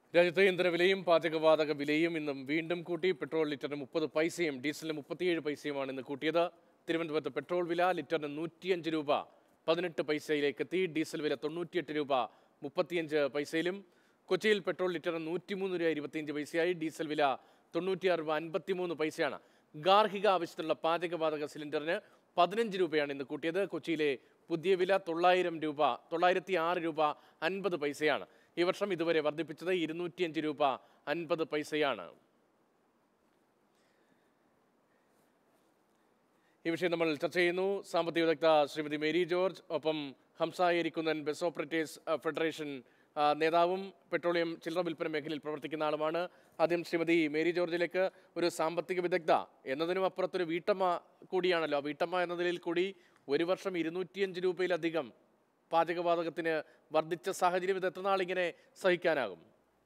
രാജ്യത്തെ ഇന്ധനവിലയും പാചകവാതക വിലയും ഇന്നും വീണ്ടും കൂട്ടി പെട്രോൾ ലിറ്ററിന് മുപ്പത് പൈസയും ഡീസലിന് മുപ്പത്തിയേഴ് പൈസയുമാണ് ഇന്ന് കൂട്ടിയത് തിരുവനന്തപുരത്ത് പെട്രോൾ വില ലിറ്ററിന് നൂറ്റിയഞ്ച് രൂപ പതിനെട്ട് പൈസയിലേക്ക് എത്തി ഡീസൽ വില തൊണ്ണൂറ്റിയെട്ട് രൂപ മുപ്പത്തിയഞ്ച് പൈസയിലും കൊച്ചിയിൽ പെട്രോൾ ലിറ്ററിന് നൂറ്റിമൂന്ന് രൂപ ഇരുപത്തിയഞ്ച് പൈസയായി ഡീസൽ വില തൊണ്ണൂറ്റിയാറ് രൂപ അൻപത്തിമൂന്ന് പൈസയാണ് ഗാർഹിക ആവശ്യത്തിലുള്ള പാചകവാതക സിലിണ്ടറിന് പതിനഞ്ച് രൂപയാണ് ഇന്ന് കൂട്ടിയത് കൊച്ചിയിലെ പുതിയ വില തൊള്ളായിരം രൂപ തൊള്ളായിരത്തി ആറ് രൂപ അൻപത് പൈസയാണ് ഈ വർഷം ഇതുവരെ വർദ്ധിപ്പിച്ചത് ഇരുന്നൂറ്റിയഞ്ച് രൂപ അൻപത് പൈസയാണ് ഈ വിഷയം നമ്മൾ ചർച്ച ചെയ്യുന്നു സാമ്പത്തിക വിദഗ്ധ ശ്രീമതി മേരി ജോർജ് ഒപ്പം ഹംസ എരിക്കുന്നൻ ബസ് ഓപ്പറേറ്റേഴ്സ് അഹ്, ഫെഡറേഷൻ ആ, നേതാവും പെട്രോളിയം ചില്ലറ വിൽപ്പന മേഖലയിൽ പ്രവർത്തിക്കുന്ന ആളുമാണ് ആദ്യം ശ്രീമതി മേരി ജോർജിലേക്ക് ഒരു സാമ്പത്തിക വിദഗ്ധ എന്നതിനും അപ്പുറത്തൊരു വീട്ടമ്മ കൂടിയാണല്ലോ വീട്ടമ്മ എന്ന നിലയിൽ കൂടി ഒരു വർഷം ഇരുന്നൂറ്റിയഞ്ച് രൂപയിലധികം പാചകവാതകത്തിന് വർദ്ധിച്ച സാഹചര്യം ഇത് എത്ര നാളിങ്ങനെ സഹിക്കാനാകും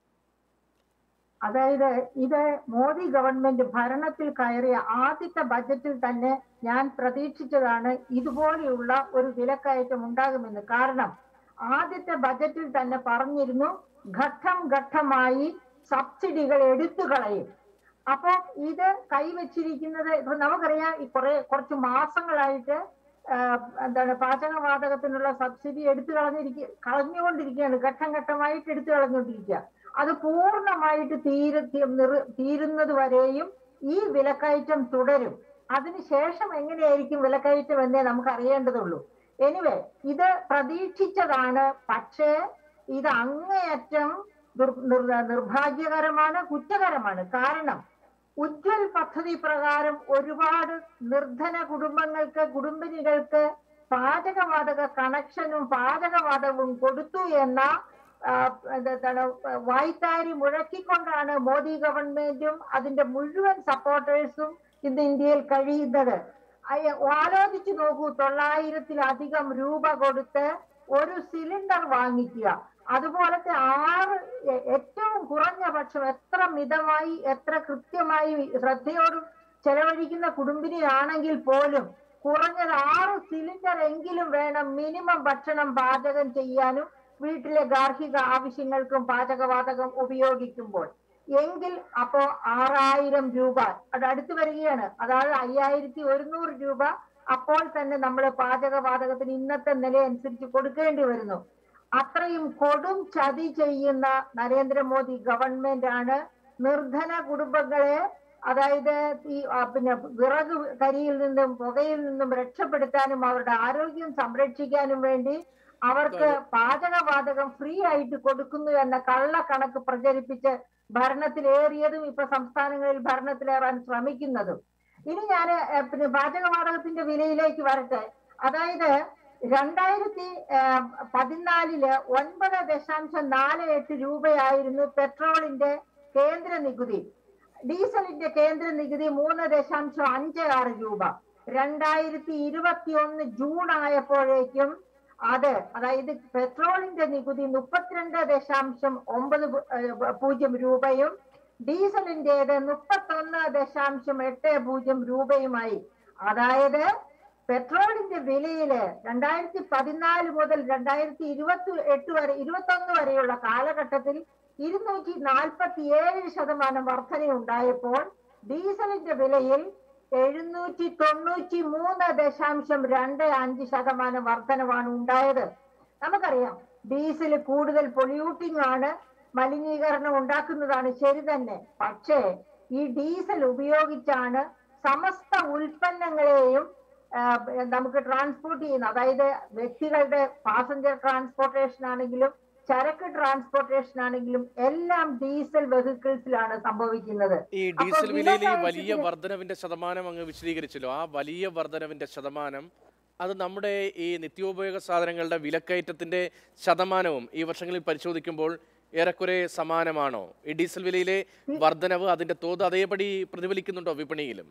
അതായത് ഇത് മോദി ഗവൺമെന്റ് ഭരണത്തിൽ കയറിയ ആദ്യത്തെ ബജറ്റിൽ തന്നെ ഞാൻ പ്രതീക്ഷിച്ചതാണ് ഇതുപോലെയുള്ള ഒരു വിലക്കയറ്റം ഉണ്ടാകുമെന്ന് കാരണം ആദ്യത്തെ ബജറ്റിൽ തന്നെ പറഞ്ഞിരുന്നു ഘട്ടം ഘട്ടമായി സബ്സിഡികൾ എടുത്തു കളയും അപ്പൊ ഇത് കൈവച്ചിരിക്കുന്നത് ഇപ്പൊ നമുക്കറിയാം ഈ കുറെ കുറച്ച് മാസങ്ങളായിട്ട് ആഹ് എന്താണ് പാചകവാതകത്തിനുള്ള സബ്സിഡി എടുത്തു കളഞ്ഞിരിക്കുക കളഞ്ഞുകൊണ്ടിരിക്കുകയാണ് ഘട്ടം ഘട്ടമായിട്ട് എടുത്തു കളഞ്ഞുകൊണ്ടിരിക്കുക അത് പൂർണ്ണമായിട്ട് തീര നിർ- തീരുന്നത് വരെയും ഈ വിലക്കയറ്റം തുടരും അതിനുശേഷം എങ്ങനെയായിരിക്കും വിലക്കയറ്റം എന്നേ നമുക്ക് അറിയേണ്ടതുള്ളൂ എനിവേ ഇത് പ്രതീക്ഷിച്ചതാണ് പക്ഷേ ഇത് അങ്ങേയറ്റം ദുർ- നിർ- നിർഭാഗ്യകരമാണ് കുറ്റകരമാണ് കാരണം ഉജ്വൽ പദ്ധതി പ്രകാരം ഒരുപാട് നിർധന കുടുംബങ്ങൾക്ക് കുടുംബിനികൾക്ക് പാചകവാതക കണക്ഷനും പാചകവാതകവും കൊടുത്തു എന്ന ആ, എന്താണ് വായ്ത്താരി മുഴക്കിക്കൊണ്ടാണ് മോദി ഗവൺമെന്റും അതിന്റെ മുഴുവൻ സപ്പോർട്ടേഴ്സും ഇന്ന് ഇന്ത്യയിൽ കഴിയുന്നത് അയ- ആലോചിച്ചു നോക്കൂ തൊള്ളായിരത്തിലധികം രൂപ കൊടുത്ത് ഒരു സിലിണ്ടർ വാങ്ങിക്കുക അതുപോലത്തെ ആറ് എ- ഏറ്റവും കുറഞ്ഞ പക്ഷം എത്ര മിതമായി എത്ര കൃത്യമായി ശ്രദ്ധയോടും ചെലവഴിക്കുന്ന കുടുംബിനിയാണെങ്കിൽ പോലും കുറഞ്ഞത് ആറ് സിലിണ്ടർ എങ്കിലും വേണം മിനിമം ഭക്ഷണം പാചകം ചെയ്യാനും വീട്ടിലെ ഗാർഹിക ആവശ്യങ്ങൾക്കും പാചകവാതകം ഉപയോഗിക്കുമ്പോൾ എങ്കിൽ അപ്പോ ആറായിരം രൂപ അത് അടുത്ത് വരികയാണ് അതായത് അയ്യായിരത്തി ഒരുന്നൂറ് രൂപ അപ്പോൾ തന്നെ നമ്മൾ പാചകവാതകത്തിന് ഇന്നത്തെ നില അനുസരിച്ച് കൊടുക്കേണ്ടി വരുന്നു അത്രയും കൊടും ചതി ചെയ്യുന്ന നരേന്ദ്രമോദി ഗവൺമെന്റ് ആണ് നിർധന കുടുംബങ്ങളെ അതായത് ഈ ആ, പിന്നെ വിറക് കരിയിൽ നിന്നും പുകയിൽ നിന്നും രക്ഷപ്പെടുത്താനും അവരുടെ ആരോഗ്യം സംരക്ഷിക്കാനും വേണ്ടി അവർക്ക് പാചകവാതകം ഫ്രീ ആയിട്ട് കൊടുക്കുന്നു എന്ന കള്ളക്കണക്ക് പ്രചരിപ്പിച്ച് ഭരണത്തിലേറിയതും ഇപ്പൊ സംസ്ഥാനങ്ങളിൽ ഭരണത്തിലേറാൻ ശ്രമിക്കുന്നതും ഇനി ഞാൻ പിന്നെ പാചകവാതകത്തിന്റെ വിലയിലേക്ക് വരട്ടെ അതായത് രണ്ടായിരത്തി ഏഹ്, പതിനാലില് ഒൻപത് ദശാംശം നാല് എട്ട് രൂപയായിരുന്നു പെട്രോളിന്റെ കേന്ദ്ര നികുതി ഡീസലിന്റെ കേന്ദ്ര നികുതി മൂന്ന് ദശാംശം അഞ്ച് ആറ് രൂപ രണ്ടായിരത്തി ഇരുപത്തി ഒന്ന് ജൂൺ ആയപ്പോഴേക്കും അത് അതായത് പെട്രോളിന്റെ നികുതി മുപ്പത്തിരണ്ട് ദശാംശം ഒമ്പത് പു- ഏഹ് പൂജ്യം രൂപയും ഡീസലിന്റേത് മുപ്പത്തൊന്ന് ദശാംശം എട്ട് പൂജ്യം രൂപയുമായി അതായത് പെട്രോളിന്റെ വിലയില് രണ്ടായിരത്തി പതിനാല് മുതൽ രണ്ടായിരത്തി ഇരുപത്തി എട്ട് വരെ ഇരുപത്തി ഒന്ന് വരെയുള്ള കാലഘട്ടത്തിൽ ഇരുന്നൂറ്റി നാൽപ്പത്തി ഏഴ് ശതമാനം വർധനയുണ്ടായപ്പോൾ ഡീസലിന്റെ വിലയിൽ എഴുന്നൂറ്റി തൊണ്ണൂറ്റി മൂന്ന് ദശാംശം രണ്ട് അഞ്ച് ശതമാനം വർധനവാണ് ഉണ്ടായത് നമുക്കറിയാം ഡീസൽ കൂടുതൽ പൊല്യൂട്ടിംഗ് ആണ് മലിനീകരണം ഉണ്ടാക്കുന്നതാണ് ശരി തന്നെ പക്ഷേ ഈ ഡീസൽ ഉപയോഗിച്ചാണ് സമസ്ത ഉൽപ്പന്നങ്ങളെയും ആ, നമുക്ക് ട്രാൻസ്പോർട്ട് ചെയ്യുന്ന അതായത് വ്യക്തികളുടെ പാസഞ്ചർ ട്രാൻസ്പോർട്ടേഷൻ ആണെങ്കിലും ചരക്ക് ട്രാൻസ്പോർട്ടേഷൻ ആണെങ്കിലും എല്ലാം ഡീസൽ വെഹിക്കിൾസിലാണ് സംഭവിക്കുന്നത് ഈ അപ്പൊ ഡീസൽ വിലയിൽ ഈ വില വലിയ കയറ്റത്തിന് വർധനവിന്റെ ശതമാനം അങ്ങ് വിശദീകരിച്ചല്ലോ ആ വലിയ വർധനവിന്റെ ശതമാനം അത് നമ്മുടെ ഈ നിത്യോപയോഗ സാധനങ്ങളുടെ വിലക്കയറ്റത്തിന്റെ ശതമാനവും ഈ വർഷങ്ങളിൽ പരിശോധിക്കുമ്പോൾ ഏറെക്കുറെ സമാനമാണോ ഈ ഡീസൽ വിലയിലെ വർധനവ് അതിന്റെ തോത് അതേപടി പ്രതിഫലിക്കുന്നുണ്ടോ വിപണിയിലും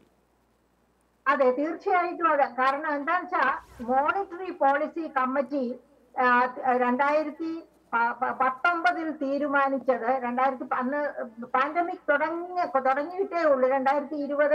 അതെ തീർച്ചയായിട്ടും അതെ കാരണം എന്താന്ന് വെച്ചാ മോണിറ്ററി പോളിസി കമ്മിറ്റി ആ, രണ്ടായിരത്തി പ- പ- പത്തൊമ്പതിൽ തീരുമാനിച്ചത് രണ്ടായിരത്തി പ- അന്ന് പാൻഡമിക് തുടങ്ങി തുടങ്ങിയിട്ടേ ഉള്ളൂ രണ്ടായിരത്തി ഇരുപത്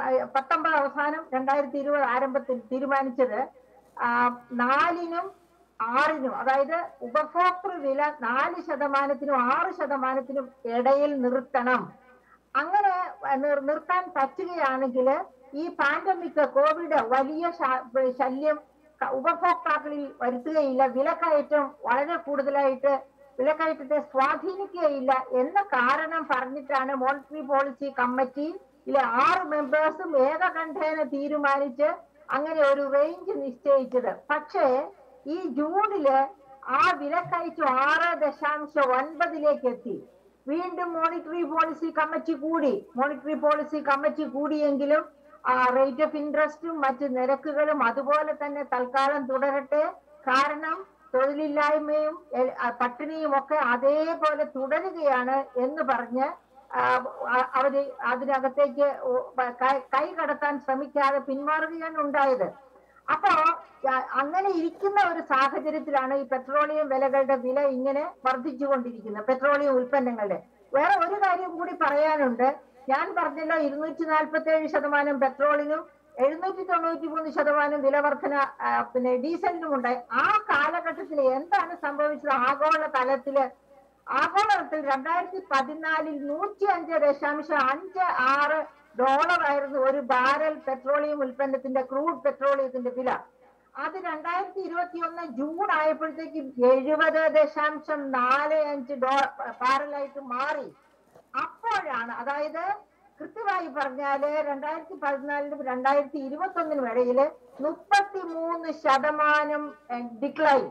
പത്തൊമ്പത് അവസാനം രണ്ടായിരത്തി ഇരുപത് ആരംഭത്തിൽ തീരുമാനിച്ചത് ആ, നാലിനും ആറിനും അതായത് ഉപഭോക്തൃ വില നാല് ശതമാനത്തിനും ആറ് ശതമാനത്തിനും ഇടയിൽ നിർത്തണം അങ്ങനെ നിർ- നിർത്താൻ പറ്റുകയാണെങ്കിൽ ഈ പാൻഡമിക് കോവിഡ് വലിയ ശ- ശല്യം ക- ഉപഭോക്താക്കളിൽ വരുത്തുകയില്ല വിലക്കയറ്റം വളരെ കൂടുതലായിട്ട് വിലക്കയറ്റത്തെ സ്വാധീനിക്കുകയില്ല എന്ന കാരണം പറഞ്ഞിട്ടാണ് മോണിറ്ററി പോളിസി കമ്മിറ്റിയിലെ ആറ് മെമ്പേഴ്സും ഏകകണ്ഠേന തീരുമാനിച്ച് അങ്ങനെ ഒരു റേഞ്ച് നിശ്ചയിച്ചത് പക്ഷേ ഈ ജൂണില് ആ വിലക്കയറ്റം ആറ് ദശാംശം ഒൻപതിലേക്ക് എത്തി വീണ്ടും മോണിറ്ററി പോളിസി കമ്മിറ്റി കൂടി മോണിറ്ററി പോളിസി കമ്മിറ്റി കൂടിയെങ്കിലും റേറ്റ് ഓഫ് ഇൻട്രസ്റ്റും മറ്റ് നിരക്കുകളും അതുപോലെ തന്നെ തൽക്കാലം തുടരട്ടെ കാരണം തൊഴിലില്ലായ്മയും എ- ആ, പട്ടിണിയും ഒക്കെ അതേപോലെ തുടരുകയാണ് എന്ന് പറഞ്ഞ് ആ, അ- അവര് അതിനകത്തേക്ക് ഒ- കൈ- കൈ കടത്താൻ ശ്രമിക്കാതെ പിന്മാറുകയാണ് ഉണ്ടായത് അപ്പോ ആ, അങ്ങനെ ഇരിക്കുന്ന ഒരു സാഹചര്യത്തിലാണ് ഈ പെട്രോളിയം വിലകളുടെ വില ഇങ്ങനെ വർദ്ധിച്ചുകൊണ്ടിരിക്കുന്നത് പെട്രോളിയം ഉൽപ്പന്നങ്ങളുടെ വേറെ ഒരു കാര്യം കൂടി പറയാനുണ്ട് ഞാൻ പറഞ്ഞല്ലോ ഇരുന്നൂറ്റി നാൽപ്പത്തി ഏഴ് ശതമാനം പെട്രോളിനും എഴുന്നൂറ്റി തൊണ്ണൂറ്റി മൂന്ന് ശതമാനം വില വർധന ആ, പിന്നെ ഡീസലിനും ഉണ്ടായി ആ കാലഘട്ടത്തിൽ എന്താണ് സംഭവിച്ചത് ആഗോള തലത്തില് ആഗോളതലത്തിൽ രണ്ടായിരത്തി പതിനാലിൽ നൂറ്റി അഞ്ച് ദശാംശം അഞ്ച് ആറ് ഡോളർ ആയിരുന്നു ഒരു ബാരൽ പെട്രോളിയം ഉൽപ്പന്നത്തിന്റെ ക്രൂഡ് പെട്രോളിയത്തിന്റെ വില അത് രണ്ടായിരത്തി ഇരുപത്തി ഒന്ന് ജൂൺ ആയപ്പോഴത്തേക്കും എഴുപത് ദശാംശം നാല് അഞ്ച് ഡോ ബാരലായിട്ട് മാറി അപ്പോഴാണ് അതായത് കൃത്യമായി പറഞ്ഞാല് രണ്ടായിരത്തി പതിനാലിനും രണ്ടായിരത്തി ഇരുപത്തി ഒന്നിനും ഇടയില് മുപ്പത്തി മൂന്ന് ശതമാനം ഡിക്ലൈൻ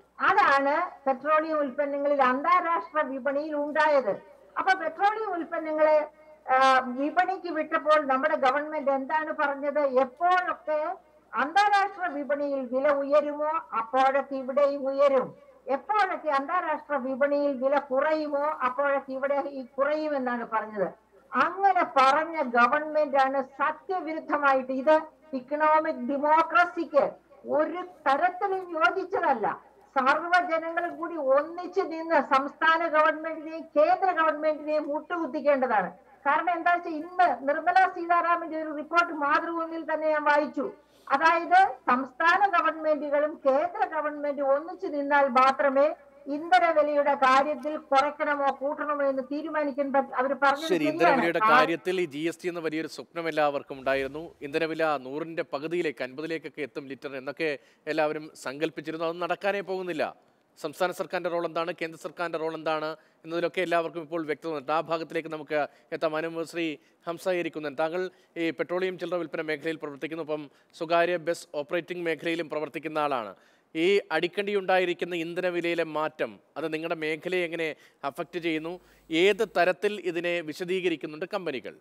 അതാണ് പെട്രോളിയം ഉൽപ്പന്നങ്ങളിൽ അന്താരാഷ്ട്ര വിപണിയിൽ ഉണ്ടായത് അപ്പൊ പെട്രോളിയം ഉൽപ്പന്നങ്ങളെ ആ, വിപണിക്ക് വിട്ടപ്പോൾ നമ്മുടെ ഗവൺമെന്റ് എന്താണ് പറഞ്ഞത് എപ്പോഴൊക്കെ അന്താരാഷ്ട്ര വിപണിയിൽ വില ഉയരുമോ അപ്പോഴൊക്കെ ഇവിടെയും ഉയരും എപ്പോഴൊക്കെ അന്താരാഷ്ട്ര വിപണിയിൽ വില കുറയുമോ അപ്പോഴൊക്കെ ഇവിടെ ഈ കുറയുമെന്നാണ് പറഞ്ഞത് അങ്ങനെ പറഞ്ഞ ഗവൺമെന്റ് ആണ് സത്യവിരുദ്ധമായിട്ട് ഇത് ഇക്കണോമിക് ഡെമോക്രസിക്ക് ഒരു തരത്തിലും യോജിച്ചതല്ല സർവ്വജനങ്ങളും കൂടി ഒന്നിച്ചു നിന്ന് സംസ്ഥാന ഗവൺമെന്റിനെയും കേന്ദ്ര ഗവൺമെന്റിനെയും മുട്ടുകുത്തിക്കേണ്ടതാണ് കാരണം എന്താ വെച്ചാൽ ഇന്ന് നിർമ്മല സീതാരാമന്റെ ഒരു റിപ്പോർട്ട് മാതൃഭൂമിയിൽ തന്നെ ഞാൻ വായിച്ചു അതായത് സംസ്ഥാന ഗവൺമെന്റുകളും കേന്ദ്ര ഗവൺമെന്റും ഒന്നിച്ചു നിന്നാൽ മാത്രമേ ഇന്ധന വിലയുടെ കാര്യത്തിൽ കുറയ്ക്കണമോ കൂട്ടണമോ എന്ന് തീരുമാനിക്കാൻ അവർ പറഞ്ഞത് ശരി ശരിയാണ്. ഇന്ധനവിലയുടെ ആ- കാര്യത്തിൽ ഈ ജി എസ് ടി എന്ന വലിയൊരു സ്വപ്നം എല്ലാവർക്കും ഉണ്ടായിരുന്നു ഇന്ധനവില നൂറിന്റെ പകുതിയിലേക്ക് അൻപതിലേക്കൊക്കെ എത്തും ലിറ്റർ എന്നൊക്കെ എല്ലാവരും സങ്കല്പിച്ചിരുന്നു അത് നടക്കാനേ പോകുന്നില്ല സംസ്ഥാന സർക്കാരിന്റെ റോൾ എന്താണ് കേന്ദ്ര സർക്കാരിന്റെ റോൾ എന്താണ് എന്നതിലൊക്കെ എല്ലാവർക്കും ഇപ്പോൾ വ്യക്തമായിട്ട് ആ ഭാഗത്തിലേക്ക് നമുക്ക് എത്താം അനുശ്രീ ഹംസായിരിക്കുന്നൻ താങ്കൾ ഈ പെട്രോളിയം ചില്ലറ വിൽപ്പന മേഖലയിൽ പ്രവർത്തിക്കുന്നു ഒപ്പം സ്വകാര്യ ബസ് ഓപ്പറേറ്റിംഗ് മേഖലയിലും പ്രവർത്തിക്കുന്ന ആളാണ് ഈ അടിക്കടി ഉണ്ടായിരിക്കുന്ന ഇന്ധനവിലയിലെ മാറ്റം അത് നിങ്ങളുടെ മേഖലയെ എങ്ങനെ അഫക്റ്റ് ചെയ്യുന്നു ഏത് തരത്തിൽ ഇതിനെ വിശദീകരിക്കുന്നുണ്ട് കമ്പനികൾ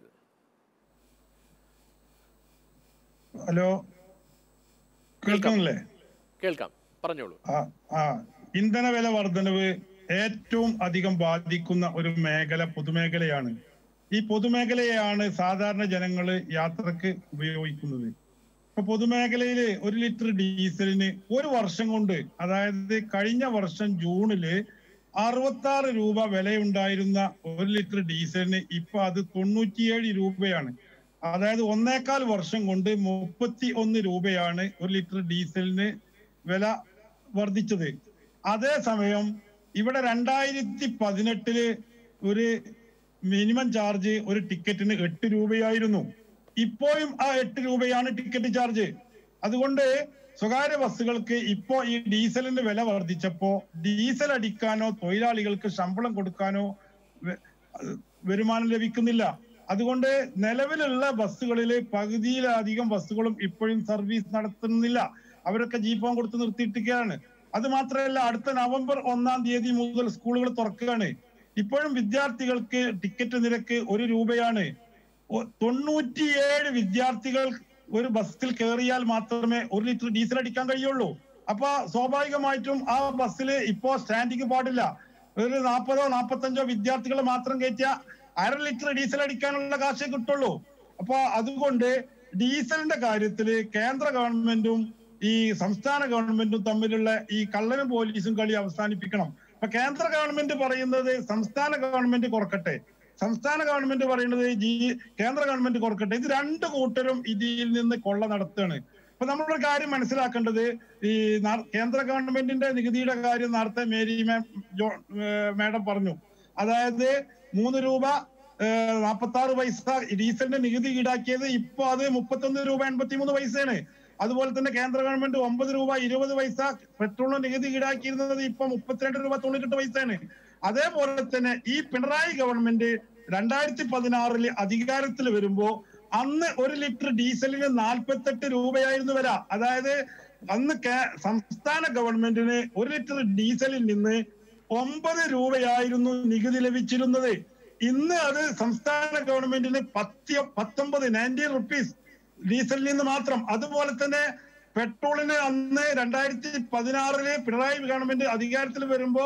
ഹലോ കേൾക്കുന്നില്ലേ കേൾക്കാം പറഞ്ഞോളൂ ആ ആ ഇന്ധന വില വർധനവ് ഏറ്റവും അധികം ബാധിക്കുന്ന ഒരു മേഖല പൊതുമേഖലയാണ് ഈ പൊതുമേഖലയാണ് സാധാരണ ജനങ്ങൾ യാത്രക്ക് ഉപയോഗിക്കുന്നത് ഇപ്പൊ പൊതുമേഖലയില് ഒരു ലിറ്റർ ഡീസലിന് ഒരു വർഷം കൊണ്ട് അതായത് കഴിഞ്ഞ വർഷം ജൂണില് അറുപത്തി ആറ് രൂപ വിലയുണ്ടായിരുന്ന ഒരു ലിറ്റർ ഡീസലിന് ഇപ്പൊ അത് തൊണ്ണൂറ്റിയേഴ് രൂപയാണ് അതായത് ഒന്നേകാൽ വർഷം കൊണ്ട് മുപ്പത്തി ഒന്ന് രൂപയാണ് ഒരു ലിറ്റർ ഡീസലിന് വില വർദ്ധിച്ചത് അതേസമയം ഇവിടെ രണ്ടായിരത്തി പതിനെട്ടില് ഒരു മിനിമം ചാർജ് ഒരു ടിക്കറ്റിന് എട്ട് രൂപയായിരുന്നു ഇപ്പോഴും ആ എട്ട് രൂപയാണ് ടിക്കറ്റ് ചാർജ് അതുകൊണ്ട് സ്വകാര്യ ബസ്സുകൾക്ക് ഇപ്പോ ഈ ഡീസലിന്റെ വില വർദ്ധിച്ചപ്പോ ഡീസൽ അടിക്കാനോ തൊഴിലാളികൾക്ക് ശമ്പളം കൊടുക്കാനോ വ- വരുമാനം ലഭിക്കുന്നില്ല അതുകൊണ്ട് നിലവിലുള്ള ബസ്സുകളിൽ പകുതിയിലധികം ബസ്സുകളും ഇപ്പോഴും സർവീസ് നടത്തുന്നില്ല അവരൊക്കെ ജീപ്പോൺ കൊടുത്ത് നിർത്തിയിട്ടിരിക്കുകയാണ് അത് മാത്രമല്ല അടുത്ത നവംബർ ഒന്നാം തീയതി മുതൽ സ്കൂളുകൾ തുറക്കുകയാണ് ഇപ്പോഴും വിദ്യാർത്ഥികൾക്ക് ടിക്കറ്റ് നിരക്ക് ഒരു രൂപയാണ് ഒ- തൊണ്ണൂറ്റിയേഴ് വിദ്യാർത്ഥികൾ ഒരു ബസ്സിൽ കയറിയാൽ മാത്രമേ ഒരു ലിറ്റർ ഡീസൽ അടിക്കാൻ കഴിയുള്ളൂ അപ്പൊ സ്വാഭാവികമായിട്ടും ആ ബസ്സിൽ ഇപ്പോ സ്റ്റാൻഡിങ് പാടില്ല ഒരു നാൽപ്പതോ നാൽപ്പത്തഞ്ചോ വിദ്യാർത്ഥികളെ മാത്രം കയറ്റിയ അര ലിറ്റർ ഡീസൽ അടിക്കാനുള്ള കാശേ കിട്ടുള്ളൂ അപ്പൊ അതുകൊണ്ട് ഡീസലിന്റെ കാര്യത്തില് കേന്ദ്ര ഗവൺമെന്റും ഈ സംസ്ഥാന ഗവൺമെന്റും തമ്മിലുള്ള ഈ കള്ളനും പോലീസും കളി അവസാനിപ്പിക്കണം അപ്പൊ കേന്ദ്ര ഗവൺമെന്റ് പറയുന്നത് സംസ്ഥാന ഗവൺമെന്റ് കുറക്കട്ടെ സംസ്ഥാന ഗവൺമെന്റ് പറയുന്നത് ജി കേന്ദ്ര ഗവൺമെന്റ് കുറക്കട്ടെ ഇത് രണ്ട് കൂട്ടരും ഇതിൽ നിന്ന് കൊള്ള നടത്തുകയാണ് അപ്പൊ നമ്മളൊരു കാര്യം മനസ്സിലാക്കേണ്ടത് ഈ നാ- കേന്ദ്ര ഗവൺമെന്റിന്റെ നികുതിയുടെ കാര്യം നേരത്തെ മേരി മാം ജോ ഏഹ് മാഡം പറഞ്ഞു അതായത് മൂന്ന് രൂപ നാൽപ്പത്തി ആറ് പൈസ ഡീസലിന്റെ നികുതി ഈടാക്കിയത് ഇപ്പൊ അത് മുപ്പത്തൊന്ന് രൂപ എൺപത്തി മൂന്ന് പൈസയാണ് അതുപോലെ തന്നെ കേന്ദ്ര ഗവൺമെന്റ് ഒമ്പത് രൂപ ഇരുപത് പൈസ പെട്രോളിന് നികുതി ഈടാക്കിയിരുന്നത് ഇപ്പൊ മുപ്പത്തിരണ്ട് രൂപ തൊണ്ണൂറ്റെട്ട് പൈസയാണ് അതേപോലെ തന്നെ ഈ പിണറായി ഗവൺമെന്റ് രണ്ടായിരത്തി പതിനാറില് അധികാരത്തിൽ വരുമ്പോ അന്ന് ഒരു ലിറ്റർ ഡീസലിന് നാൽപ്പത്തെട്ട് രൂപയായിരുന്നു വില അതായത് അന്ന് കേ- സംസ്ഥാന ഗവൺമെന്റിന് ഒരു ലിറ്റർ ഡീസലിൽ നിന്ന് ഒമ്പത് രൂപയായിരുന്നു നികുതി ലഭിച്ചിരുന്നത് ഇന്ന് അത് സംസ്ഥാന ഗവൺമെന്റിന് പത്തി പത്തൊമ്പത് നയൻറ്റീൻ റുപ്പീസ് ഡീസലിൽ നിന്ന് മാത്രം അതുപോലെ തന്നെ പെട്രോളിന് അന്ന് രണ്ടായിരത്തി പതിനാറില് പിണറായി ഗവൺമെന്റ് അധികാരത്തിൽ വരുമ്പോ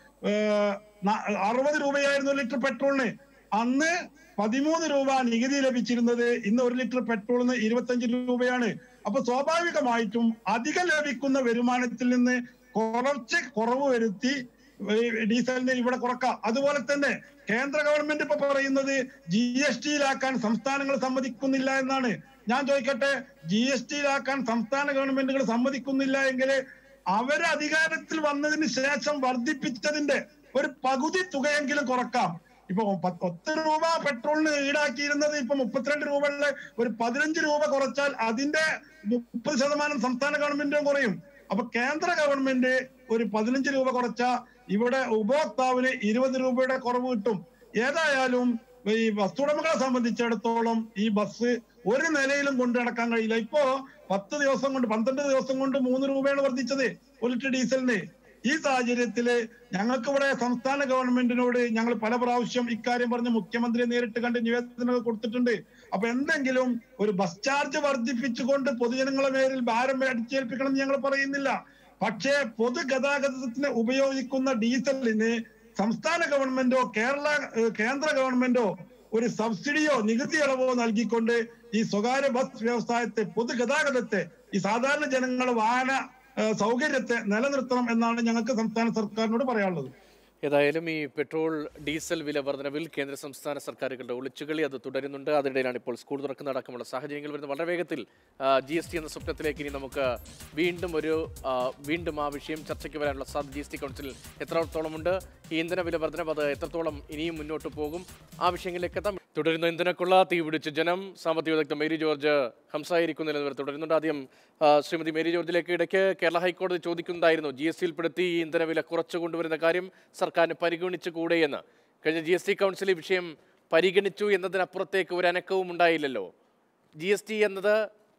ഏഹ്, ന- അറുപത് രൂപയായിരുന്നു ഒരു ലിറ്റർ പെട്രോളിന് അന്ന് പതിമൂന്ന് രൂപ നികുതി ലഭിച്ചിരുന്നത് ഇന്ന് ഒരു ലിറ്റർ പെട്രോളിന് ഇരുപത്തഞ്ച് രൂപയാണ് അപ്പൊ സ്വാഭാവികമായിട്ടും അധികം ലഭിക്കുന്ന വരുമാനത്തിൽ നിന്ന് കുറച്ച് കുറവ് വരുത്തി ഈ ഡീസലിന് ഇവിടെ കുറക്കാം അതുപോലെ തന്നെ കേന്ദ്ര ഗവൺമെന്റ് ഇപ്പൊ പറയുന്നത് ജി എസ് ടിയിലാക്കാൻ സംസ്ഥാനങ്ങൾ സമ്മതിക്കുന്നില്ല എന്നാണ് ഞാൻ ചോദിക്കട്ടെ ജി എസ് ടിയിലാക്കാൻ സംസ്ഥാന ഗവൺമെന്റുകൾ സമ്മതിക്കുന്നില്ല എങ്കിൽ അവര് അധികാരത്തിൽ വന്നതിന് ശേഷം വർദ്ധിപ്പിച്ചതിന്റെ ഒരു പകുതി തുകയെങ്കിലും കുറക്കാം ഇപ്പൊ പത്ത് പത്ത് രൂപ പെട്രോളിന് ഈടാക്കിയിരുന്നത് ഇപ്പൊ മുപ്പത്തിരണ്ട് രൂപയുള്ള ഒരു പതിനഞ്ച് രൂപ കുറച്ചാൽ അതിന്റെ മുപ്പത് ശതമാനം സംസ്ഥാന ഗവൺമെന്റും കുറയും അപ്പൊ കേന്ദ്ര ഗവൺമെന്റ് ഒരു പതിനഞ്ച് രൂപ കുറച്ച ഇവിടെ ഉപഭോക്താവിന് ഇരുപത് രൂപയുടെ കുറവ് കിട്ടും ഏതായാലും ഈ ബസ് ഉടമകളെ സംബന്ധിച്ചിടത്തോളം ഈ ബസ് ഒരു നിലയിലും കൊണ്ടു നടക്കാൻ കഴിയില്ല ഇപ്പോ പത്ത് ദിവസം കൊണ്ട് പന്ത്രണ്ട് ദിവസം കൊണ്ട് മൂന്ന് രൂപയാണ് വർദ്ധിച്ചത് ഒരു ലിറ്റർ ഡീസലിന് ഈ സാഹചര്യത്തില് ഞങ്ങൾക്ക് ഇവിടെ സംസ്ഥാന ഗവൺമെന്റിനോട് ഞങ്ങൾ പല പ്രാവശ്യം ഇക്കാര്യം പറഞ്ഞ് മുഖ്യമന്ത്രിയെ നേരിട്ട് കണ്ട് നിവേദനങ്ങൾ കൊടുത്തിട്ടുണ്ട് അപ്പൊ എന്തെങ്കിലും ഒരു ബസ് ചാർജ് വർദ്ധിപ്പിച്ചുകൊണ്ട് പൊതുജനങ്ങളെ മേലിൽ ഭാരം അടിച്ചേൽപ്പിക്കണം എന്ന് ഞങ്ങൾ പറയുന്നില്ല പക്ഷേ പൊതുഗതാഗതത്തിന് ഉപയോഗിക്കുന്ന ഡീസലിന് സംസ്ഥാന ഗവൺമെന്റോ കേരള ഏഹ് കേന്ദ്ര ഗവൺമെന്റോ ഒരു സബ്സിഡിയോ നികുതി ഇളവോ നൽകിക്കൊണ്ട് ഈ സ്വകാര്യ ബസ് വ്യവസായത്തെ പൊതുഗതാഗതത്തെ ഈ സാധാരണ ജനങ്ങളെ വാഹന ഏഹ് സൗകര്യത്തെ നിലനിർത്തണം എന്നാണ് ഞങ്ങൾക്ക് സംസ്ഥാന സർക്കാരിനോട് പറയാനുള്ളത് ഏതായാലും ഈ പെട്രോൾ ഡീസൽ വില വർധനവിൽ കേന്ദ്ര സംസ്ഥാന സർക്കാരുകളുടെ ഒളിച്ചുകളി അത് തുടരുന്നുണ്ട് അതിനിടയിലാണ് ഇപ്പോൾ സ്കൂൾ തുറക്കുന്ന അടക്കമുള്ള സാഹചര്യങ്ങൾ വരുന്നത് വളരെ വേഗത്തിൽ ജി എസ് ടി എന്ന സ്വപ്നത്തിലേക്ക് ഇനി നമുക്ക് വീണ്ടും ഒരു ആ, വീണ്ടും ആ വിഷയം ചർച്ചയ്ക്ക് വരാനുള്ള സാധ്യത ജി എസ് ടി കൗൺസിൽ എത്രത്തോളമുണ്ട് ഈ ഇന്ധന വില വർധനവ് അത് എത്രത്തോളം ഇനിയും മുന്നോട്ട് പോകും ആ വിഷയങ്ങളിലേക്ക് എത്താം തുടരുന്ന ഇന്ധനക്കുള്ള തീ പിടിച്ച ജനം സാമ്പത്തിക വിദഗ്ധ മേരി ജോർജ് ഹംസായിരിക്കുന്ന നിലനിർ തുടരുന്നുണ്ട് ആദ്യം ആ, ശ്രീമതി മേരി ജോർജിലേക്ക് ഇടയ്ക്ക് കേരള ഹൈക്കോടതി ചോദിക്കുന്നതായിരുന്നു ജി എസ് ടിയിൽപ്പെടുത്തി ഈ ഇന്ധനവില കുറച്ചു കൊണ്ടുവരുന്ന കാര്യം സർക്കാരിന് പരിഗണിച്ചു കൂടെയെന്ന് കഴിഞ്ഞ ജി എസ് ടി കൗൺസിൽ ഈ വിഷയം പരിഗണിച്ചു എന്നതിനപ്പുറത്തേക്ക് ഒരു അനക്കവും ഉണ്ടായില്ലല്ലോ ജി എസ് ടി എന്നത്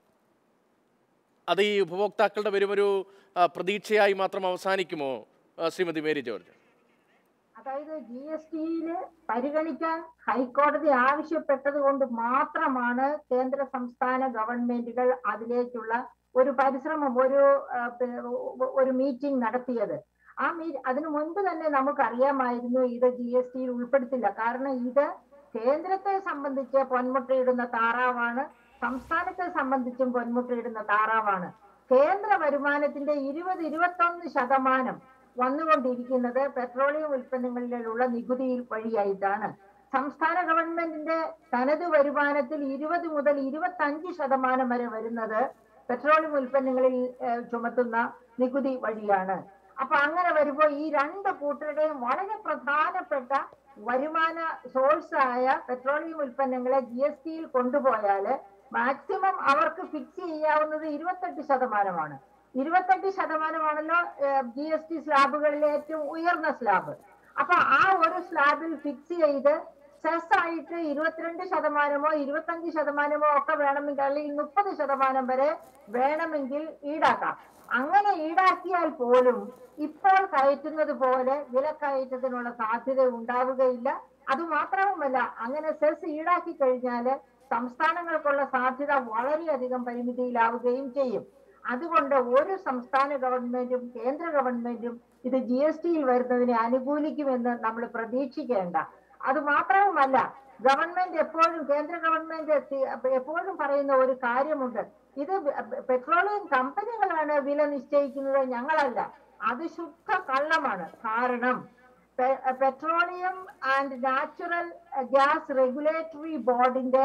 അത് ഈ ഉപഭോക്താക്കളുടെ വരുമൊരു ആ, പ്രതീക്ഷയായി മാത്രം അവസാനിക്കുമോ ആ, ശ്രീമതി മേരി ജോർജ് അതായത് ജി എസ് ടിയില് പരിഗണിക്കാൻ ഹൈക്കോടതി ആവശ്യപ്പെട്ടത് കൊണ്ട് മാത്രമാണ് കേന്ദ്ര സംസ്ഥാന ഗവൺമെന്റുകൾ അതിലേക്കുള്ള ഒരു പരിശ്രമം ഒരു ആ, പി- ഒരു മീറ്റിംഗ് നടത്തിയത് ആ മീ അതിനു മുൻപ് തന്നെ നമുക്കറിയാമായിരുന്നു ഇത് ജി എസ് ടിയിൽ ഉൾപ്പെടുത്തില്ല കാരണം ഇത് കേന്ദ്രത്തെ സംബന്ധിച്ച് പൊന്മുട്ടയിടുന്ന താറാവാണ് സംസ്ഥാനത്തെ സംബന്ധിച്ചും പൊന്മുട്ടയിടുന്ന താറാവാണ് കേന്ദ്ര വരുമാനത്തിന്റെ ഇരുപത് ഇരുപത്തൊന്ന് ശതമാനം വന്നുകൊണ്ടിരിക്കുന്നത് പെട്രോളിയം ഉൽപ്പന്നങ്ങളിലുള്ള നികുതി വഴിയായിട്ടാണ് സംസ്ഥാന ഗവൺമെന്റിന്റെ തനത് വരുമാനത്തിൽ ഇരുപത് മുതൽ ഇരുപത്തി അഞ്ച് ശതമാനം വരെ വരുന്നത് പെട്രോളിയം ഉൽപ്പന്നങ്ങളിൽ ഏഹ്, ചുമത്തുന്ന നികുതി വഴിയാണ് അപ്പൊ അങ്ങനെ വരുമ്പോൾ ഈ രണ്ട് കൂട്ടരുടെയും വളരെ പ്രധാനപ്പെട്ട വരുമാന സോഴ്സ് ആയ പെട്രോളിയം ഉൽപ്പന്നങ്ങളെ ജി എസ് ടിയിൽ കൊണ്ടുപോയാല് മാക്സിമം അവർക്ക് ഫിക്സ് ചെയ്യാവുന്നത് ഇരുപത്തെട്ട് ശതമാനമാണ് ഇരുപത്തെട്ട് ശതമാനമാണല്ലോ ജി എസ് ടി സ്ലാബുകളിലെ ഏറ്റവും ഉയർന്ന സ്ലാബ് അപ്പൊ ആ ഒരു സ്ലാബിൽ ഫിക്സ് ചെയ്ത് സെസ് ആയിട്ട് ഇരുപത്തിരണ്ട് ശതമാനമോ ഇരുപത്തഞ്ച് ശതമാനമോ ഒക്കെ വേണമെങ്കിൽ അല്ലെങ്കിൽ മുപ്പത് ശതമാനം വരെ വേണമെങ്കിൽ ഈടാക്കാം അങ്ങനെ ഈടാക്കിയാൽ പോലും ഇപ്പോൾ കയറ്റുന്നത് പോലെ വിലക്കയറ്റത്തിനുള്ള സാധ്യത ഉണ്ടാവുകയില്ല അതുമാത്രവുമല്ല അങ്ങനെ സെസ് ഈടാക്കി കഴിഞ്ഞാല് സംസ്ഥാനങ്ങൾക്കുള്ള സാധ്യത വളരെയധികം പരിമിതിയിലാവുകയും ചെയ്യും അതുകൊണ്ട് ഒരു സംസ്ഥാന ഗവൺമെന്റും കേന്ദ്ര ഗവൺമെന്റും ഇത് ജി എസ് ടിയിൽ വരുന്നതിനെ അനുകൂലിക്കുമെന്ന് നമ്മൾ പ്രതീക്ഷിക്കേണ്ട അത് മാത്രവുമല്ല ഗവൺമെന്റ് എപ്പോഴും കേന്ദ്ര ഗവൺമെന്റ് തി- എപ്പോഴും പറയുന്ന ഒരു കാര്യമുണ്ട് ഇത് പെട്രോളിയം കമ്പനികളാണ് വില നിശ്ചയിക്കുന്നത് ഞങ്ങളല്ല അത് ശുദ്ധ കള്ളമാണ് കാരണം petroleum and natural gas regulatory ബോർഡിന്റെ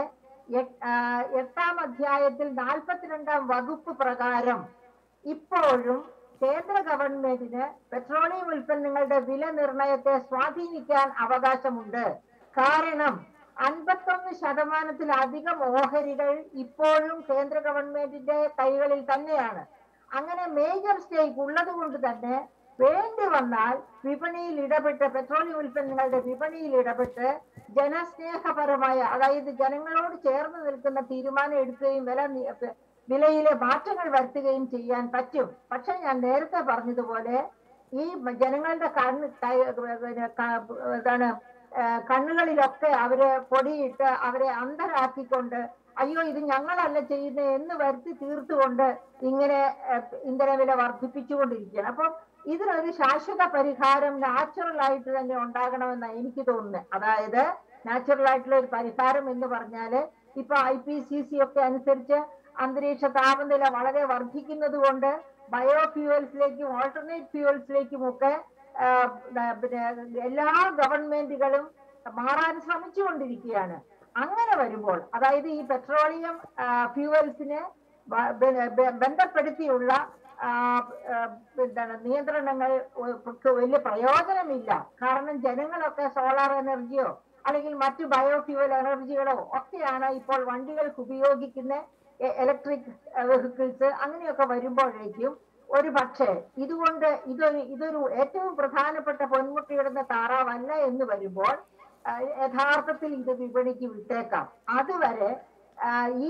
എട്ട്- ആ, എട്ടാം അധ്യായത്തിൽ നാൽപ്പത്തിരണ്ടാം വകുപ്പ് പ്രകാരം ഇപ്പോഴും കേന്ദ്ര ഗവൺമെന്റിന് പെട്രോളിയം ഉൽപ്പന്നങ്ങളുടെ വില നിർണയത്തെ സ്വാധീനിക്കാൻ അവകാശമുണ്ട് കാരണം അൻപത്തൊന്ന് ശതമാനത്തിലധികം ഓഹരികൾ ഇപ്പോഴും കേന്ദ്ര ഗവൺമെന്റിന്റെ കൈകളിൽ തന്നെയാണ് അങ്ങനെ മേജർ സ്റ്റേക്ക് ഉള്ളത് കൊണ്ട് തന്നെ വേണ്ടി വന്നാൽ വിപണിയിൽ ഇടപെട്ട് പെട്രോളിയം ഉൽപ്പന്നങ്ങളുടെ വിപണിയിൽ ഇടപെട്ട് ജനസ്നേഹപരമായ അതായത് ജനങ്ങളോട് ചേർന്ന് നിൽക്കുന്ന തീരുമാനം എടുക്കുകയും വില നി- വിലയിലെ മാറ്റങ്ങൾ വരുത്തുകയും ചെയ്യാൻ പറ്റും പക്ഷെ ഞാൻ നേരത്തെ പറഞ്ഞതുപോലെ ഈ ജനങ്ങളുടെ കണ്ണ് കൈ- പിന്നെ ക- എന്താണ് ആ, കണ്ണുകളിലൊക്കെ അവര് പൊടിയിട്ട് അവരെ അന്ധരാക്കിക്കൊണ്ട് അയ്യോ ഇത് ഞങ്ങളല്ല ചെയ്യുന്നത് എന്ന് വരുത്തി തീർത്തുകൊണ്ട് ഇങ്ങനെ ആ, ഇന്ധനവില വർദ്ധിപ്പിച്ചുകൊണ്ടിരിക്കുകയാണ് അപ്പം ഇതിനൊരു ശാശ്വത പരിഹാരം നാച്ചുറൽ ആയിട്ട് തന്നെ ഉണ്ടാകണമെന്നാണ് എനിക്ക് തോന്നുന്നത് അതായത് നാച്ചുറൽ ആയിട്ടുള്ള ഒരു പരിഹാരം എന്ന് പറഞ്ഞാല് ഇപ്പൊ ഐ പി സി സി ഒക്കെ അനുസരിച്ച് അന്തരീക്ഷ താപനില വളരെ വർദ്ധിക്കുന്നത് കൊണ്ട് ബയോ ഫ്യൂവൽസിലേക്കും ഓൾട്ടർനേറ്റ് ഫ്യൂവൽസിലേക്കും ഒക്കെ ആ, ആ, പിന്നെ എല്ലാ ഗവൺമെന്റുകളും മാറാൻ ശ്രമിച്ചുകൊണ്ടിരിക്കുകയാണ് അങ്ങനെ വരുമ്പോൾ അതായത് ഈ പെട്രോളിയം ഫ്യൂവൽസിനെ ബ- ബ- ബ- ബന്ധപ്പെടുത്തിയുള്ള ആ, ആ, എന്താണ് നിയന്ത്രണങ്ങൾ ക്ക് വലിയ പ്രയോജനമില്ല കാരണം ജനങ്ങളൊക്കെ സോളാർ എനർജിയോ അല്ലെങ്കിൽ മറ്റു ബയോഫ്യൂവൽ എനർജികളോ ഒക്കെയാണ് ഇപ്പോൾ വണ്ടികൾക്ക് ഉപയോഗിക്കുന്ന ഇലക്ട്രിക് വെഹിക്കിൾസ് അങ്ങനെയൊക്കെ വരുമ്പോഴേക്കും ഒരു പക്ഷേ ഇതുകൊണ്ട് ഇതൊരു ഇതൊരു ഏറ്റവും പ്രധാനപ്പെട്ട പൊന്മുട്ടിയിടുന്ന താറാവല്ല എന്ന് വരുമ്പോൾ ആ, യഥാർത്ഥത്തിൽ ഇത് വിപണിക്ക് വിട്ടേക്കാം അതുവരെ ആ, ഈ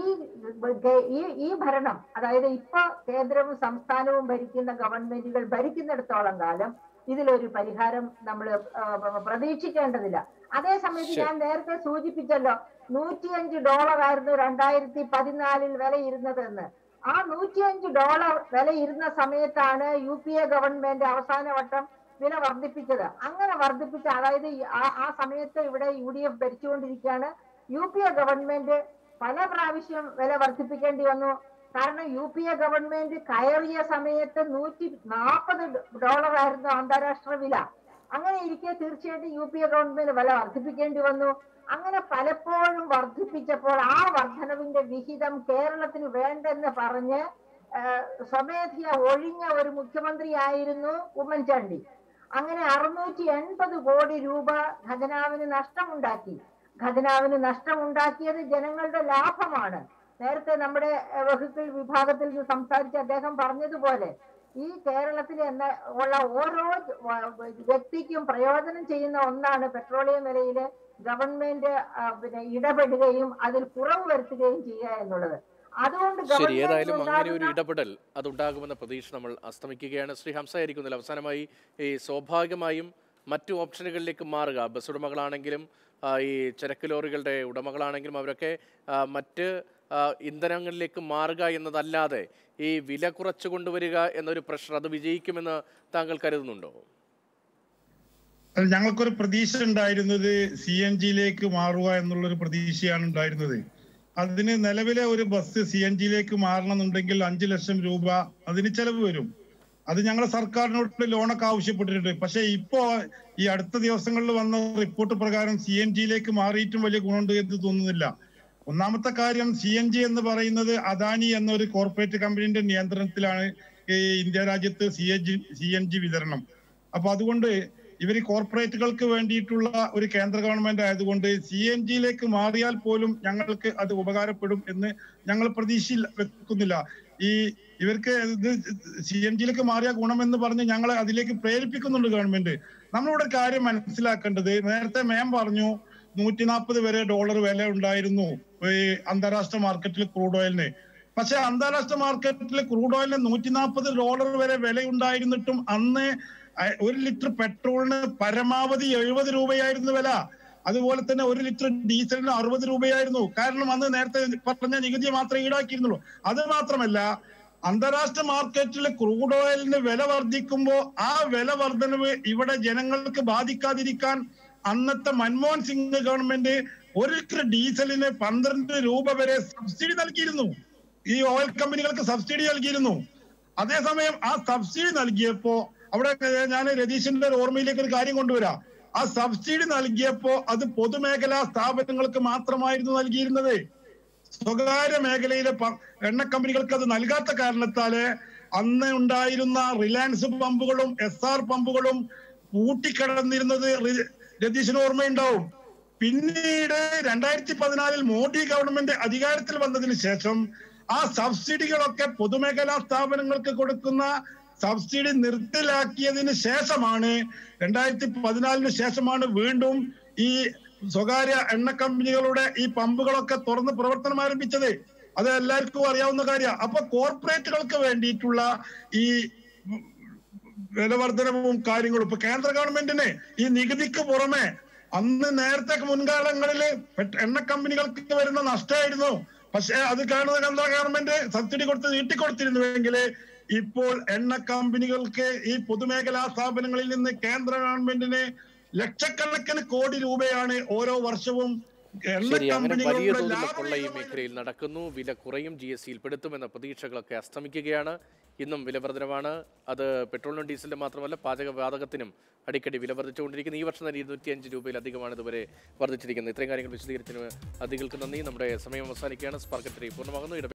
ഗ- ഈ ഈ ഭരണം അതായത് ഇപ്പൊ കേന്ദ്രവും സംസ്ഥാനവും ഭരിക്കുന്ന ഗവൺമെന്റുകൾ ഭരിക്കുന്നിടത്തോളം കാലം ഇതിലൊരു പരിഹാരം നമ്മൾ പ്രതീക്ഷിക്കേണ്ടതില്ല അതേസമയത്ത് ശരി. ഞാൻ നേരത്തെ സൂചിപ്പിച്ചല്ലോ നൂറ്റിയഞ്ച് ഡോളർ ആയിരുന്നു രണ്ടായിരത്തി പതിനാലിൽ വിലയിരുന്നതെന്ന് ആ നൂറ്റിയഞ്ച് ഡോളർ വില ഇരുന്ന സമയത്താണ് യു പി എ ഗവൺമെന്റ് അവസാന വട്ടം വില വർദ്ധിപ്പിച്ചത് അങ്ങനെ വർദ്ധിപ്പിച്ച അതായത് ഈ ആ ആ സമയത്ത് ഇവിടെ യു ഡി എഫ് ഭരിച്ചുകൊണ്ടിരിക്കുകയാണ് യു പി എ ഗവൺമെന്റ് പല പ്രാവശ്യം വില വർദ്ധിപ്പിക്കേണ്ടി വന്നു കാരണം യു പി എ ഗവൺമെന്റ് കയറിയ സമയത്ത് നൂറ്റി നാൽപ്പത് ഡോളർ ആയിരുന്നു അന്താരാഷ്ട്ര വില അങ്ങനെ ഇരിക്കെ തീർച്ചയായിട്ടും യു പി എ ഗവൺമെന്റ് വില വർദ്ധിപ്പിക്കേണ്ടി വന്നു അങ്ങനെ പലപ്പോഴും വർദ്ധിപ്പിച്ചപ്പോൾ ആ വർധനവിന്റെ വിഹിതം കേരളത്തിന് വേണ്ടെന്ന് പറഞ്ഞ് ആ, സ്വമേധയ ഒഴിഞ്ഞ ഒരു മുഖ്യമന്ത്രിയായിരുന്നു ഉമ്മൻചാണ്ടി അങ്ങനെ അറുന്നൂറ്റി എൺപത് കോടി രൂപ ഖജനാവിന് നഷ്ടമുണ്ടാക്കി ഖജനാവിന് നഷ്ടമുണ്ടാക്കിയത് ജനങ്ങളുടെ ലാഭമാണ് നേരത്തെ നമ്മുടെ വെഹിക്കിൾ വിഭാഗത്തിൽ നിന്ന് സംസാരിച്ച അദ്ദേഹം പറഞ്ഞതുപോലെ ഈ കേരളത്തിൽ എന്ന ഉള്ള ഓരോ വ- വ്യക്തിക്കും പ്രയോജനം ചെയ്യുന്ന ഒന്നാണ് പെട്രോളിയം വിലയില് ഗവൺമെന്റ് ആ, പിന്നെ ഇടപെടുകയും അതിൽ കുറവ് വരുത്തുകയും ചെയ്യുക എന്നുള്ളത് അതുകൊണ്ട് ശരി ഏതായാലും ഗവൺമെന്റിന് അങ്ങനെ ഒരു ഉണ്ടാകുന്ന- ഇടപെടൽ അതുണ്ടാകുമെന്ന പ്രതീക്ഷ നമ്മൾ അസ്തമിക്കുകയാണ് ശ്രീ ഹംസ ആയിരിക്കുന്നില്ല അവസാനമായി ഈ സ്വാഭാവികമായും മറ്റു ഓപ്ഷനുകളിലേക്ക് മാറുക ബസ് ഉടമകളാണെങ്കിലും ആ, ഈ ചരക്ക് ലോറികളുടെ ഉടമകളാണെങ്കിലും അവരൊക്കെ ആ, മറ്റ് ആ, ഇന്ധനങ്ങളിലേക്ക് മാറുക എന്നതല്ലാതെ ഈ വില കുറച്ചു കൊണ്ടുവരിക എന്നൊരു പ്രഷർ അത് വിജയിക്കുമെന്ന് താങ്കൾ കരുതുന്നുണ്ടോ അല്ല, ഞങ്ങൾക്കൊരു പ്രതീക്ഷ ഉണ്ടായിരുന്നത് സി എൻ ജിയിലേക്ക് മാറുക എന്നുള്ളൊരു പ്രതീക്ഷയാണ് ഉണ്ടായിരുന്നത് അതിന് നിലവിലെ ഒരു ബസ് സി എൻ ജിയിലേക്ക് മാറണമെന്നുണ്ടെങ്കിൽ അഞ്ചു ലക്ഷം രൂപ അതിന് ചെലവ് വരും അത് ഞങ്ങൾ സർക്കാരിനോട് ലോണൊക്കെ ആവശ്യപ്പെട്ടിട്ടുണ്ട് പക്ഷെ ഇപ്പോ ഈ അടുത്ത ദിവസങ്ങളിൽ വന്ന റിപ്പോർട്ട് പ്രകാരം സി എൻ ജിയിലേക്ക് മാറിയിട്ടും വലിയ ഗുണമുണ്ട് എന്ന് തോന്നുന്നില്ല ഒന്നാമത്തെ കാര്യം സി എൻ ജി എന്ന് പറയുന്നത് അദാനി എന്നൊരു കോർപ്പറേറ്റ് കമ്പനിയുടെ നിയന്ത്രണത്തിലാണ് ഈ ഇന്ത്യ രാജ്യത്ത് C N G C N G വിതരണം അപ്പൊ അതുകൊണ്ട് ഇവർ കോർപ്പറേറ്റുകൾക്ക് വേണ്ടിയിട്ടുള്ള ഒരു കേന്ദ്ര ഗവൺമെന്റ് ആയതുകൊണ്ട് സി എൻ ജിയിലേക്ക് മാറിയാൽ പോലും ഞങ്ങൾക്ക് അത് ഉപകാരപ്പെടും എന്ന് ഞങ്ങൾ പ്രതീക്ഷയിൽ വെക്കുന്നില്ല ഈ ഇവർക്ക് ഇത് സി എൻ ജിയിലേക്ക് മാറിയ ഗുണമെന്ന് പറഞ്ഞ് ഞങ്ങളെ അതിലേക്ക് പ്രേരിപ്പിക്കുന്നുണ്ട് ഗവൺമെന്റ് നമ്മളിവിടെ കാര്യം മനസ്സിലാക്കേണ്ടത് നേരത്തെ മേം പറഞ്ഞു നൂറ്റി നാൽപ്പത് വരെ ഡോളർ വില ഉണ്ടായിരുന്നു ഈ അന്താരാഷ്ട്ര മാർക്കറ്റിൽ ക്രൂഡ് ഓയിലിന് പക്ഷെ അന്താരാഷ്ട്ര മാർക്കറ്റിൽ ക്രൂഡ് ഓയിലിന് നൂറ്റി നാൽപ്പത് ഡോളർ വരെ വില ഉണ്ടായിരുന്നിട്ടും അന്ന് അ- ഒരു ലിറ്റർ പെട്രോളിന് പരമാവധി എഴുപത് രൂപയായിരുന്നു വില അതുപോലെ തന്നെ ഒരു ലിറ്റർ ഡീസലിന് അറുപത് രൂപയായിരുന്നു കാരണം അന്ന് നേരത്തെ പറഞ്ഞ നികുതി മാത്രമേ ഈടാക്കിയിരുന്നുള്ളൂ അത് മാത്രമല്ല അന്താരാഷ്ട്ര മാർക്കറ്റിൽ ക്രൂഡ് ഓയിലിന് വില വർദ്ധിക്കുമ്പോൾ ആ വില വർധനവ് ഇവിടെ ജനങ്ങൾക്ക് ബാധിക്കാതിരിക്കാൻ അന്നത്തെ മൻമോഹൻ സിംഗ് ഗവൺമെന്റ് ഒരു ലിറ്റർ ഡീസലിന് പന്ത്രണ്ട് രൂപ വരെ സബ്സിഡി നൽകിയിരുന്നു ഈ ഓയിൽ കമ്പനികൾക്ക് സബ്സിഡി നൽകിയിരുന്നു അതേസമയം ആ സബ്സിഡി നൽകിയപ്പോ അവിടെ ഞാൻ രതീഷിന്റെ ഒരു ഓർമ്മയിലേക്ക് ഒരു കാര്യം കൊണ്ടുവരാം ആ സബ്സിഡി നൽകിയപ്പോ അത് പൊതുമേഖലാ സ്ഥാപനങ്ങൾക്ക് മാത്രമായിരുന്നു നൽകിയിരുന്നത് സ്വകാര്യ മേഖലയിലെ പ- എണ്ണ കമ്പനികൾക്ക് അത് നൽകാത്ത കാരണത്താല് അന്ന് ഉണ്ടായിരുന്ന റിലയൻസ് പമ്പുകളും എസ് ആർ പമ്പുകളും പൂട്ടിക്കിടന്നിരുന്നത് റി- രതീഷിന് ഓർമ്മയുണ്ടാവും പിന്നീട് രണ്ടായിരത്തി പതിനാലിൽ മോഡി ഗവൺമെന്റ് അധികാരത്തിൽ വന്നതിന് ശേഷം ആ സബ്സിഡികളൊക്കെ പൊതുമേഖലാ സ്ഥാപനങ്ങൾക്ക് കൊടുക്കുന്ന സബ്സിഡി നിർത്തലാക്കിയതിന് ശേഷമാണ് രണ്ടായിരത്തി പതിനാലിന് ശേഷമാണ് വീണ്ടും ഈ സ്വകാര്യ എണ്ണ കമ്പനികളുടെ ഈ പമ്പുകളൊക്കെ തുറന്ന് പ്രവർത്തനം ആരംഭിച്ചത് അത് എല്ലാവർക്കും അറിയാവുന്ന കാര്യമാണ് അപ്പൊ കോർപ്പറേറ്റുകൾക്ക് വേണ്ടിയിട്ടുള്ള ഈ വിലവർദ്ധനവും കാര്യങ്ങളും ഇപ്പൊ കേന്ദ്ര ഗവൺമെന്റിന് ഈ നികുതിക്ക് പുറമെ അന്ന് നേരത്തെ മുൻകാലങ്ങളില് പെട്ട- എണ്ണ കമ്പനികൾക്ക് വരുന്ന നഷ്ടമായിരുന്നു പക്ഷെ അത് കാണുന്ന കേന്ദ്ര ഗവൺമെന്റ് സബ്സിഡി കൊടുത്ത് നീട്ടിക്കൊടുത്തിരുന്നുവെങ്കിൽ ഇപ്പോൾ എണ്ണ കമ്പനികൾക്ക് ഈ പൊതുമേഖലാ സ്ഥാപനങ്ങളിൽ നിന്ന് കേന്ദ്ര ഗവൺമെന്റിന് ലക്ഷക്കണക്കിന് കോടി രൂപയാണ് ഓരോ വർഷവും എണ്ണ ശരി അങ്ങനെ വലിയ കമ്പനികളുടെ തോതിലുള്ള കൊള്ള ഈ ലാഭവിഹിതമായി മേഖലയിൽ നടക്കുന്നു വില കുറയും ജി എസ് സിയിൽ പെടുത്തുമെന്ന പ്രതീക്ഷകളൊക്കെ അസ്തമിക്കുകയാണ് ഇന്നും വില വർധനമാണ് അത് പെട്രോളിനും ഡീസലിനും മാത്രമല്ല പാചകവാതകത്തിനും അടിക്കടി വില വർദ്ധിച്ചുകൊണ്ടിരിക്കുന്നു ഈ വർഷം തന്നെ ഇരുന്നൂറ്റി അഞ്ച് രൂപയിലധികമാണ് ഇതുവരെ വർദ്ധിച്ചിരിക്കുന്നത് ഇത്രയും കാര്യങ്ങൾ വിശദീകരിച്ചതിന് അധികൾക്ക് നന്ദി നമ്മുടെ സമയം അവസാനിക്കുകയാണ് സ്പാർക്കറ്ററി പൂർണ്ണമാകുന്നു ഇടപെടൽ